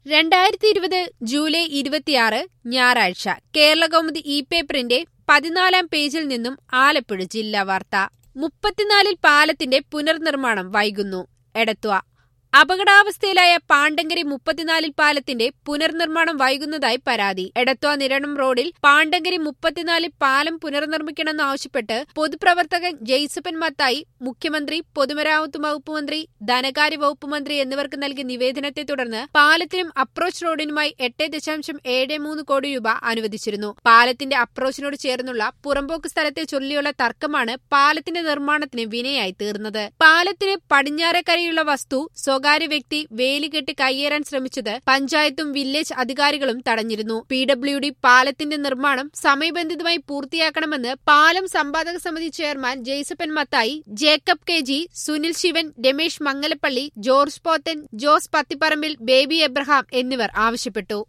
രണ്ടായിരത്തി ഇരുപത് ജൂലൈ ഇരുപത്തിയാറ് ഞായറാഴ്ച കേരളകൗമുദി ഇ പേപ്പറിന്റെ പതിനാലാം പേജിൽ നിന്നും ആലപ്പുഴ ജില്ലാ വാർത്ത മുപ്പത്തിനാലിൽ പാലത്തിന്റെ പുനർനിർമ്മാണം വൈകുന്നു എടത്വ അപകടാവസ്ഥയിലായ പാണ്ടങ്കരി മുപ്പത്തിനാലിൽ പാലത്തിന്റെ പുനർനിർമ്മാണം വൈകുന്നതായി പരാതി എടത്വ നിരണം റോഡിൽ പാണ്ടങ്കരി മുപ്പത്തിനാലിൽ പാലം പുനർനിർമ്മിക്കണമെന്നാവശ്യപ്പെട്ട് പൊതുപ്രവർത്തകൻ ജെയ്സപ്പൻ മത്തായി മുഖ്യമന്ത്രി പൊതുമരാമത്ത് വകുപ്പ് മന്ത്രി ധനകാര്യ വകുപ്പ് മന്ത്രി എന്നിവർക്ക് നൽകിയ നിവേദനത്തെ തുടർന്ന് പാലത്തിനും അപ്രോച്ച് റോഡിനുമായി എട്ട് ദശാംശം ഏഴ് മൂന്ന് കോടി രൂപ അനുവദിച്ചിരുന്നു പാലത്തിന്റെ അപ്രോച്ചിനോട് ചേർന്നുള്ള പുറമ്പോക്ക് സ്ഥലത്തെ ചൊല്ലിയുള്ള തർക്കമാണ് പാലത്തിന്റെ നിർമ്മാണത്തിന് വിനയായി തീർന്നത് പാലത്തിന് പടിഞ്ഞാറക്കരയുള്ള വസ്തു സ്വകാര്യ വ്യക്തി വേലികെട്ടി കയ്യേറാൻ ശ്രമിച്ചത് പഞ്ചായത്തും വില്ലേജ് അധികാരികളും തടഞ്ഞിരുന്നു പി ഡബ്ല്യു ഡി പാലത്തിന്റെ നിർമ്മാണം സമയബന്ധിതമായി പൂർത്തിയാക്കണമെന്ന് പാലം സമ്പാദക സമിതി chairman Jaisappan Mathai Jacob K G Sunil Sivan Ramesh Mangalappally George Pothen Jose Pathipparambil Baby Abraham എന്നിവർ ആവശ്യപ്പെട്ടു